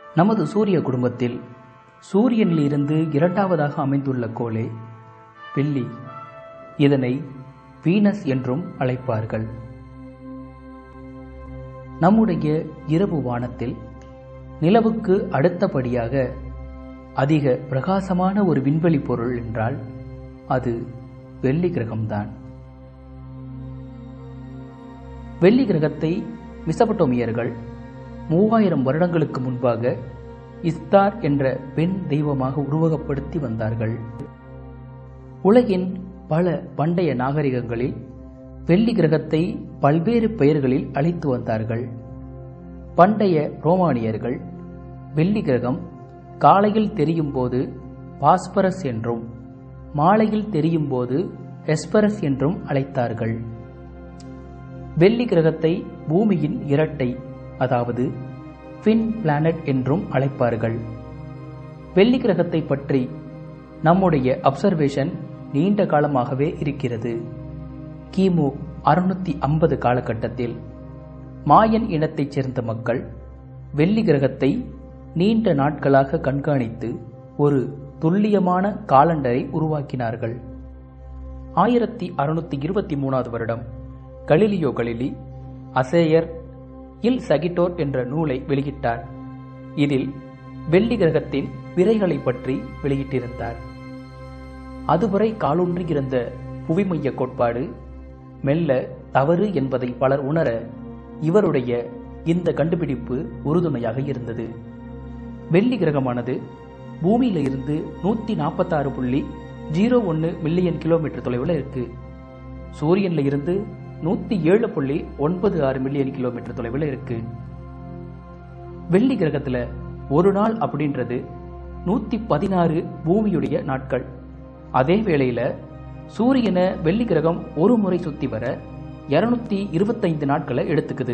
நமது சூரிய குடும்பத்தில் சூரியனிலிருந்து இரண்டாவதாக அமைந்துள்ள கோளே வெள்ளி இதனை வீனஸ் என்றும் அழைப்பார்கள் நம்முடைய இரவு வானத்தில் நிலவுக்கு அடுத்தபடியாக அதிக பிரகாசமான ஒரு விண்வெளி பொருள் என்றால் அது வெள்ளி கிரகம்தான் வெள்ளி கிரகத்தை மிசபட்டோமியர்கள் மூவாயிரம் வருடங்களுக்கு முன்பாக இஸ்தார் என்ற பெண் தெய்வமாக உருவகப்படுத்தி வந்தார்கள் உலகின் பல பண்டைய நாகரிகங்களில் வெள்ளி கிரகத்தை பல்வேறு பெயர்களில் அழைத்து வந்தார்கள் பண்டைய ரோமானியர்கள் வெள்ளி கிரகம் காலையில் தெரியும் போது பாஸ்பரஸ் என்றும் மாலையில் தெரியும் போது எஸ்பரஸ் என்றும் அழைத்தார்கள் வெள்ளி கிரகத்தை பூமியின் இரட்டை அதாவது ஃபின் பிளானட் என்றும் அழைப்பார்கள் வெள்ளி கிரகத்தை பற்றி நம்முடைய அப்சர்வேஷன் நீண்ட காலமாகவே இருக்கிறது கிமு அறுநூத்தி ஐம்பது காலகட்டத்தில் மாயன் இனத்தைச் சேர்ந்த மக்கள் வெள்ளி கிரகத்தை நீண்ட நாட்களாக கண்காணித்து ஒரு துல்லியமான காலண்டரை உருவாக்கினார்கள் ஆயிரத்தி அறுநூத்தி இருபத்தி மூணாவது வருடம் கலிலியோ கலிலி அசேயர் இல் சகிட்டோர் என்ற நூலை வெளியிட்டார் இதில் வெள்ளி கிரகத்தின் விரைகளை பற்றி வெளியிட்டிருந்தார் அதுவரை காலூன்றி இருந்த புவிமைய கோட்பாடு மெல்ல தவறு என்பதை பலர் உணர இவருடைய இந்த கண்டுபிடிப்பு உறுதுணையாக இருந்தது வெள்ளி கிரகமானது பூமியில இருந்து நூத்தி நாற்பத்தாறு புள்ளி ஜீரோ ஒன்று மில்லியன் கிலோமீட்டர் தொலைவில் இருக்கு சூரியன்ல இருந்து நூத்தி ஏழு புள்ளி ஒன்பது ஆறு மில்லியன் கிலோமீட்டர் தொலைவில் இருக்கு வெள்ளி கிரகத்துல ஒரு நாள் அப்படின்றது நூத்தி பதினாறு பூமியுடைய நாட்கள் அதே வேளையில சூரியனை வெள்ளி கிரகம் ஒரு முறை சுத்தி வர இருநூத்தி இருபத்தைந்து நாட்களை எடுத்துக்குது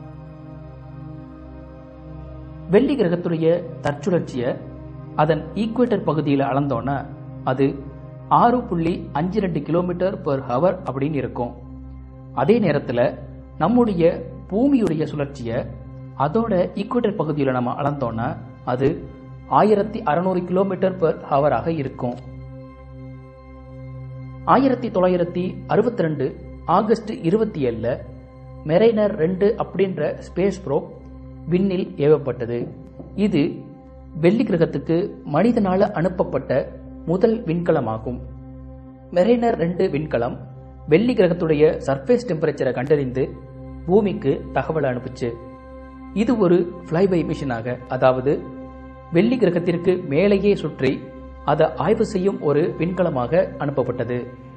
வெள்ளி கிரகத்துடைய தற்சுழற்சிய அதன் ஈக்குவேட்டர் பகுதியில் அளந்தோன்னா அது ஆறு புள்ளி அஞ்சு ரெண்டு கிலோமீட்டர் பர் ஹவர் அப்படின்னு இருக்கும் அதே நேரத்தில் நம்முடைய பூமியுடைய சுழற்சியை அதோட ஈக்குவேட்டர் பகுதியில் நம்ம அளந்தோன்னா அது ஆயிரத்தி அறுநூறு கிலோமீட்டர் பர் ஹவராக இருக்கும் ஆயிரத்தி தொள்ளாயிரத்தி அறுபத்தி ரெண்டு ஆகஸ்ட் இருபத்தி ஏழுல மெரைனர் ரெண்டு அப்படின்ற ஸ்பேஸ் ப்ரோப் விண்ணில் ஏவப்பட்டது இது வெள்ளி கிரகத்துக்கு மனிதனால அனுப்பப்பட்ட முதல் விண்கலமாகும் மெரைனர் ரெண்டு விண்கலம் வெள்ளி கிரகத்துடைய சர்ஃபேஸ் டெம்பரேச்சரை கண்டறிந்து பூமிக்கு தகவல் அனுப்புச்சு இது ஒரு ஃப்ளைபை மிஷினாக அதாவது வெள்ளி கிரகத்திற்கு மேலேயே சுற்றி அதை ஆய்வு செய்யும் ஒரு விண்கலமாக அனுப்பப்பட்டது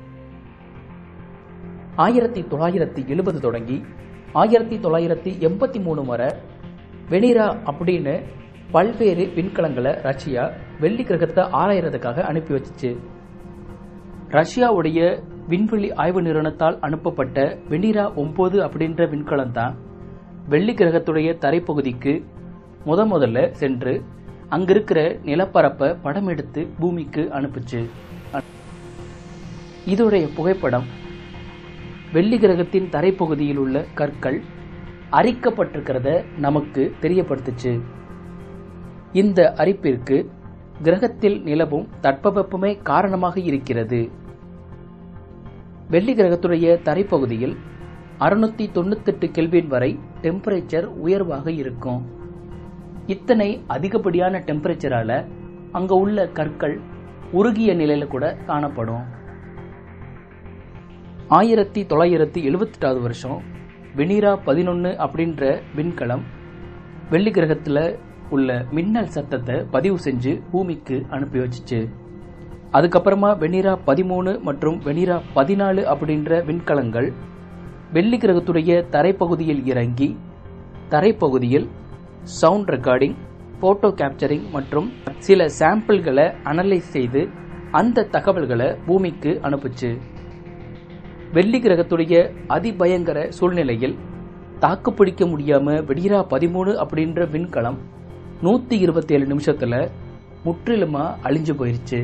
ஆயிரத்தி தொள்ளாயிரத்தி எழுபது தொடங்கி ஆயிரத்தி தொள்ளாயிரத்தி எண்பத்தி மூணு வரை வெனிரா அப்படின்னு பல்வேறு விண்கலங்களை ரஷ்யா வெள்ளி கிரகத்தை ஆராயறதுக்காக அனுப்பி வச்சுச்சு ரஷ்யாவுடைய விண்வெளி ஆய்வு நிறுவனத்தால் அனுப்பப்பட்ட வெனிரா ஒன்பது அப்படின்ற விண்கலம் தான் வெள்ளி கிரகத்துடைய தரைப்பகுதிக்கு முத முதல்ல சென்று அங்கிருக்கிற நிலப்பரப்பை படம் எடுத்து பூமிக்கு அனுப்புச்சு இதோடைய புகைப்படம் வெள்ளி கிரகத்தின் தரைப்பகுதியில் உள்ள கற்கள் அரிக்கப்பட்டிருக்கிறத நமக்கு தெரியப்படுத்துச்சு இந்த அரிப்பிற்கு கிரகத்தில் நிலவும் தட்பவெப்பமே காரணமாக இருக்கிறது வெள்ளி கிரகத்துடைய தரைப்பகுதியில் அறுநூத்தி தொண்ணூத்தெட்டு கெல்வின் வரை டெம்பரேச்சர் உயர்வாக இருக்கும் இத்தனை அதிகப்படியான டெம்பரேச்சரால அங்க உள்ள கற்கள் உருகிய நிலையில கூட காணப்படும் ஆயிரத்தி தொள்ளாயிரத்தி எழுபத்தி எட்டாவது வருஷம் வெனிரா பதினொன்று அப்படின்ற விண்கலம் வெள்ளி கிரகத்தில் உள்ள மின்னல் சத்தத்தை பதிவு செஞ்சு பூமிக்கு அனுப்பி வச்சுச்சு அதுக்கப்புறமா வெனிரா பதிமூணு மற்றும் வெனிரா பதினாலு அப்படின்ற விண்கலங்கள் வெள்ளி கிரகத்துடைய தரைப்பகுதியில் இறங்கி தரைப்பகுதியில் சவுண்ட் ரெக்கார்டிங் போட்டோ கேப்சரிங் மற்றும் சில சாம்பிள்களை அனலைஸ் செய்து அந்த தகவல்களை பூமிக்கு அனுப்புச்சு வெள்ளி கிரகத்துடைய அதிபயங்கர சூழ்நிலையில் தாக்குப்பிடிக்க முடியாம வெடிரா பதிமூணு அப்படின்ற விண்கலம் நூத்தி இருபத்தி ஏழு நிமிஷத்துல முற்றிலுமா அழிஞ்சு போயிருச்சு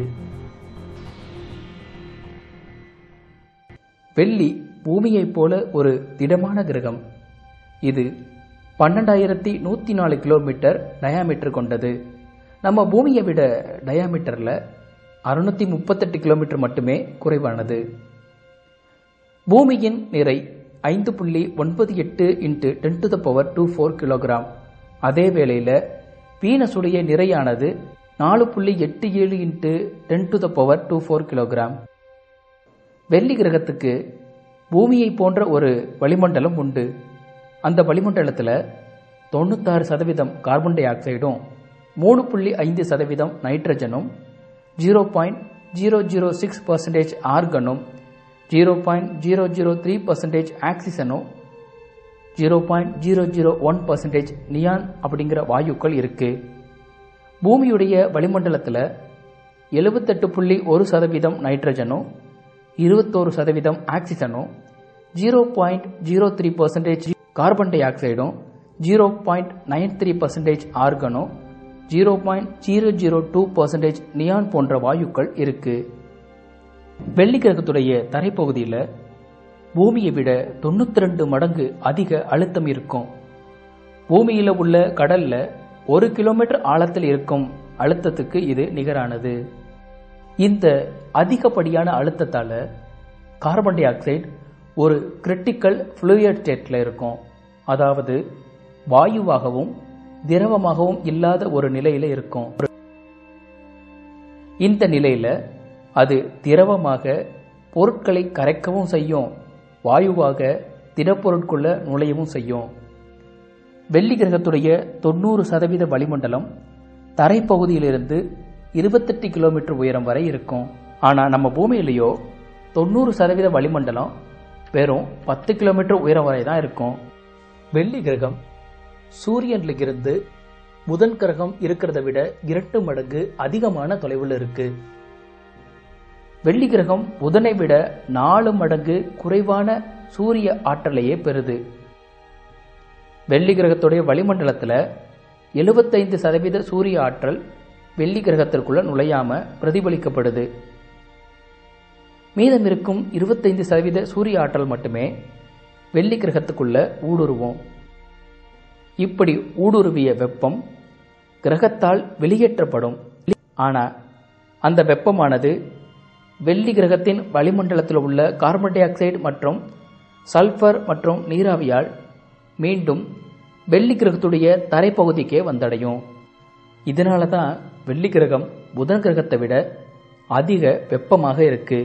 வெள்ளி பூமியைப் போல ஒரு திடமான கிரகம் இது பன்னெண்டாயிரத்தி நூற்றி நாலு கிலோமீட்டர் டயாமீட்டர் கொண்டது நம்ம பூமியை விட டயாமீட்டரில் அறுநூத்தி முப்பத்தெட்டு கிலோமீட்டர் மட்டுமே குறைவானது பூமியின் நிறை ஐந்து புள்ளி ஒன்பது எட்டு into ten to the power two four kilogram அதே வேளையில் வீனஸுடைய நிறையானது நாலு புள்ளி எட்டு ஏழு into ten to the power two four kilogram வெள்ளி கிரகத்துக்கு பூமியை போன்ற ஒரு வளிமண்டலம் உண்டு அந்த வளிமண்டலத்தில் தொண்ணூத்தாறு சதவீதம் கார்பன் டை ஆக்சைடும் மூணு புள்ளி ஐந்து சதவீதம் நைட்ரஜனும் zero point zero zero six percentage ஆர்கனும் zero point zero zero three percentage ஆக்சிஜனும் zero point zero zero one percentage neon அப்படிங்கிற வாயுக்கள் இருக்கு பூமியுடைய வளிமண்டலத்தில் எழுபத்தெட்டு புள்ளி ஒரு சதவீதம் நைட்ரஜனும் இருபத்தோரு சதவீதம் ஆக்சிஜனும் zero point zero three percentage carbon டை ஆக்சைடும் zero point nine three percentage ஆர்கனும் zero point zero zero two percentage neon போன்ற வாயுக்கள் இருக்கு வெள்ளி கிரகத்துடைய தரைப்பகுதியில் பூமியை விட தொண்ணூத்தி ரெண்டு மடங்கு அதிக அழுத்தம் இருக்கும் பூமியில் உள்ள கடல்ல ஒரு கிலோமீட்டர் ஆழத்தில் இருக்கும் அழுத்தத்துக்கு இது நிகரானது இந்த அதிகப்படியான அழுத்தத்தால கார்பன் டை ஆக்சைடு ஒரு கிரிட்டிக்கல் ஃப்ளூயட் ஸ்டேட்ல இருக்கும் அதாவது வாயுவாகவும் திரவமாகவும் இல்லாத ஒரு நிலையில இருக்கும் இந்த நிலையில அது திரவமாக பொருட்களை கரைக்கவும் செய்யும் வாயுவாக திடப்பொருட்குள்ள நுழையவும் செய்யும் வெள்ளி கிரகத்துடைய தொண்ணூறு சதவீத வளிமண்டலம் தரைப்பகுதியிலிருந்து இருபத்தெட்டு கிலோமீட்டர் உயரம் வரை இருக்கும் ஆனா நம்ம பூமியிலேயோ தொண்ணூறு சதவீத வளிமண்டலம் வெறும் பத்து கிலோமீட்டர் உயரம் வரை தான் இருக்கும் வெள்ளி கிரகம் சூரியன்ல இருந்து புதன் கிரகம் இருக்கிறத விட இரண்டு மடங்கு அதிகமான தொலைவில் இருக்கு வெள்ளி கிரகம் புதனை விட நாலு மடங்கு குறைவான சூரிய ஆற்றலையே பெறுது வெள்ளி கிரகத்துடைய வளிமண்டலத்தில் எழுபத்தைந்து சதவீத சூரிய ஆற்றல் வெள்ளி கிரகத்திற்குள்ள நுழையாம பிரதிபலிக்கப்படுது மீதம் இருக்கும் இருபத்தைந்து சதவீத சூரிய ஆற்றல் மட்டுமே வெள்ளி கிரகத்துக்குள்ள ஊடுருவும் இப்படி ஊடுருவிய வெப்பம் கிரகத்தால் வெளியேற்றப்படும் ஆனா அந்த வெப்பமானது வெள்ளி கிரகத்தின் வளிமண்டலத்தில் உள்ள கார்பன் டை ஆக்சைடு மற்றும் சல்ஃபர் மற்றும் நீராவியால் மீண்டும் வெள்ளி கிரகத்துடைய தரைப்பகுதிக்கே வந்தடையும் இதனால தான் வெள்ளி கிரகம் புதன் கிரகத்தை விட அதிக வெப்பமாக இருக்கு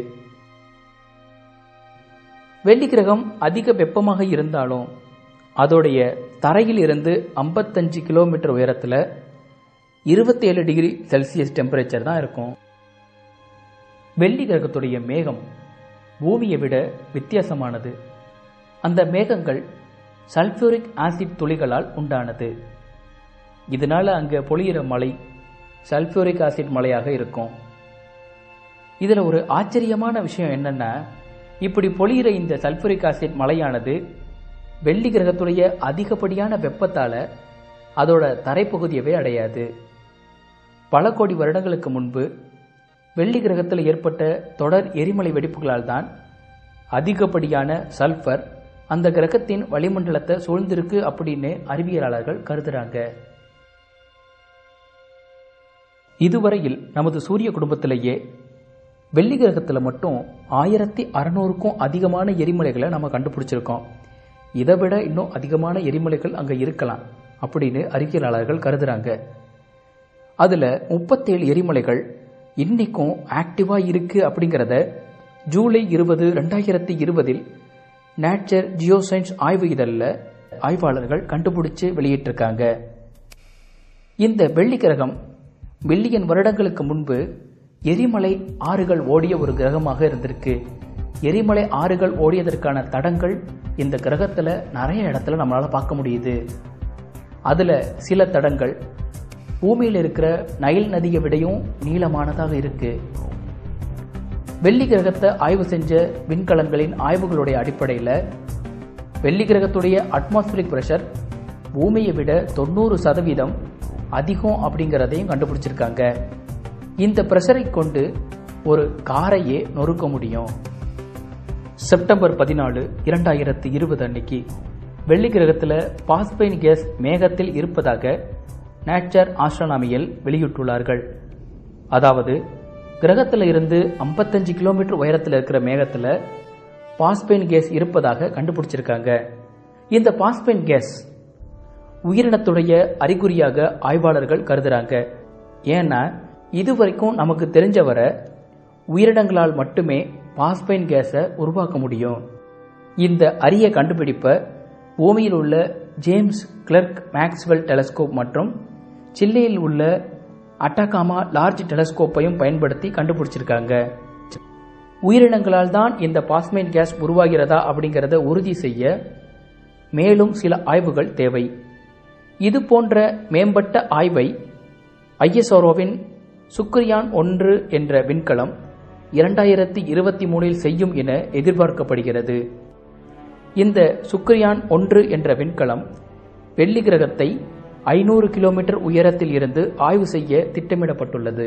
வெள்ளி கிரகம் அதிக வெப்பமாக இருந்தாலும் அதோடைய தரையில் இருந்து ஐம்பத்தஞ்சு கிலோமீட்டர் உயரத்தில் இருபத்தேழு டிகிரி செல்சியஸ் டெம்பரேச்சர் தான் இருக்கும் வெள்ளி கிரகத்துடைய மேகம் பூமியை விட வித்தியாசமானது அந்த மேகங்கள் சல்ஃபியூரிக் ஆசிட் துளிகளால் உண்டானது இதனால அங்க பொழியிற மழை சல்ஃபியூரிக் ஆசிட் மழையாக இருக்கும் இதுல ஒரு ஆச்சரியமான விஷயம் என்னன்னா இப்படி பொழியிற இந்த சல்ஃபியூரிக் ஆசிட் மழையானது வெள்ளி கிரகத்துடைய அதிகப்படியான வெப்பத்தால அதோட தரைப்பகுதியவே அடையாது பல கோடி வருடங்களுக்கு முன்பு வெள்ளி கிரகத்தில் ஏற்பட்ட தொடர் எரிமலை வெடிப்புகளால் தான் அதிகப்படியான சல்ஃபர் அந்த கிரகத்தின் வளிமண்டலத்தை சூழ்ந்திருக்கு அப்படின்னு அறிவியலாளர்கள் கருதுறாங்க இதுவரையில் நமது சூரிய குடும்பத்திலேயே வெள்ளி கிரகத்தில் மட்டும் ஆயிரத்தி அறநூறுக்கும் அதிகமான எரிமலைகளை நம்ம கண்டுபிடிச்சிருக்கோம் இதை விட இன்னும் அதிகமான எரிமலைகள் அங்கே இருக்கலாம் அப்படின்னு அறிவியலாளர்கள் கருதுறாங்க அதில் முப்பத்தேழு எரிமலைகள் இன்னைக்கும் ஆக்டிவா இருக்கு அப்படிங்கிறத ஜூலை இருபது ரெண்டாயிரத்தி இருபதில் நேச்சர் ஜியோசைன்ஸ் ஆய்வு இதழில் ஆய்வாளர்கள் கண்டுபிடிச்சு வெளியிட்டிருக்காங்க இந்த வெள்ளி கிரகம் மில்லியன் வருடங்களுக்கு முன்பு எரிமலை ஆறுகள் ஓடிய ஒரு கிரகமாக இருந்திருக்கு எரிமலை ஆறுகள் ஓடியதற்கான தடங்கள் இந்த கிரகத்துல நிறைய இடத்துல நம்மளால பார்க்க முடியுது அதுல சில தடங்கள் பூமியில் இருக்கிற நைல் நதியை விடையும் நீளமானதாக இருக்கு வெள்ளி கிரகத்தை ஆய்வு செஞ்ச விண்கலன்களின் ஆய்வுகளுடைய அடிப்படையில் வெள்ளி கிரகத்துடைய அட்மாஸ்பிரிக் பிரஷர் பூமியை விட தொண்ணூறு சதவீதம் அதிகம் அப்படிங்கிறதையும் கண்டுபிடிச்சிருக்காங்க இந்த பிரஷரை கொண்டு ஒரு காரையே நொறுக்க முடியும் செப்டம்பர் பதினாலு இரண்டாயிரத்தி இருபது அன்னைக்கு வெள்ளி கிரகத்தில் பாஸ்பைன் கேஸ் மேகத்தில் இருப்பதாக நேச்சர் ஆஸ்ட்ரானாமியல் வெளியிட்டுள்ளார்கள் அதாவது கிரகத்தில் இருந்து 55 கிலோமீட்டர் உயரத்தில் இருக்கிற மேகத்தில் பாஸ்பைன் கேஸ் இருப்பதாக கண்டுபிடிச்சிருக்காங்க இந்த பாஸ்பைன் கேஸ் உயிரினத்துடைய அறிகுறியாக ஆய்வாளர்கள் கருதுறாங்க ஏன்னா இதுவரைக்கும் நமக்கு தெரிஞ்ச வர உயிரினங்களால் மட்டுமே பாஸ்பைன் கேஸை உருவாக்க முடியும் இந்த அரிய கண்டுபிடிப்பை பூமியில் உள்ள ஜேம்ஸ் கிளர்க் மேக்ஸ்வெல் டெலஸ்கோப் மற்றும் சில்லியில் உள்ள அட்டகாமா லார்ஜ் டெலஸ்கோப்பையும் பயன்படுத்தி கண்டுபிடிச்சிருக்காங்க உயிரினங்களால் தான் இந்த பாஸ்மைன் கேஸ் உருவாகிறதா அப்படிங்கிறத உறுதி செய்ய மேலும் சில ஆய்வுகள் தேவை இது போன்ற மேம்பட்ட ஆய்வை ஐஎஸ்ஆர்ஓவின் சுக்ரியான் ஒன்று என்ற விண்கலம் இரண்டாயிரத்தி இருபத்தி மூணில் செய்யும் என எதிர்பார்க்கப்படுகிறது இந்த சுக்ரியான் ஒன்று என்ற விண்கலம் வெள்ளி கிரகத்தை ஐநூறு கிலோமீட்டர் உயரத்தில் இருந்து ஆய்வு செய்ய திட்டமிடப்பட்டுள்ளது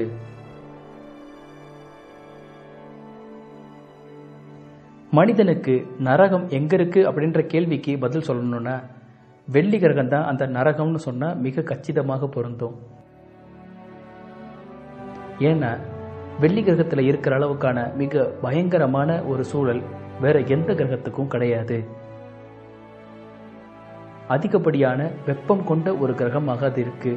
மனிதனுக்கு நரகம் எங்க இருக்கு அப்படின்ற கேள்விக்கு பதில் சொல்லணும்னா வெள்ளி கிரகம் தான் அந்த நரகம்னு சொன்னா மிக கச்சிதமாக பொருந்தும் ஏன்னா வெள்ளி கிரகத்துல இருக்கிற அளவுக்கான மிக பயங்கரமான ஒரு சூழல் வேற எந்த கிரகத்துக்கும் கிடையாது அதிகப்படியான வெப்பம் கொண்ட ஒரு கிரகமாக அது இருக்கு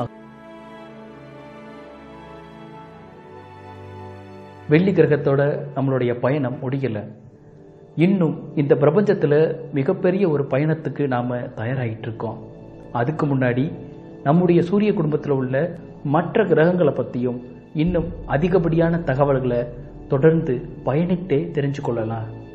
வெள்ளி கிரகத்தோட நம்மளுடைய பயணம் முடியல இன்னும் இந்த பிரபஞ்சத்துல மிகப்பெரிய ஒரு பயணத்துக்கு நாம தயாராகிட்டு இருக்கோம் அதுக்கு முன்னாடி நம்முடைய சூரிய குடும்பத்தில் உள்ள மற்ற கிரகங்களை பற்றியும் இன்னும் அதிகப்படியான தகவல்களை தொடர்ந்து பயணித்தே தெரிஞ்சு கொள்ளலாம்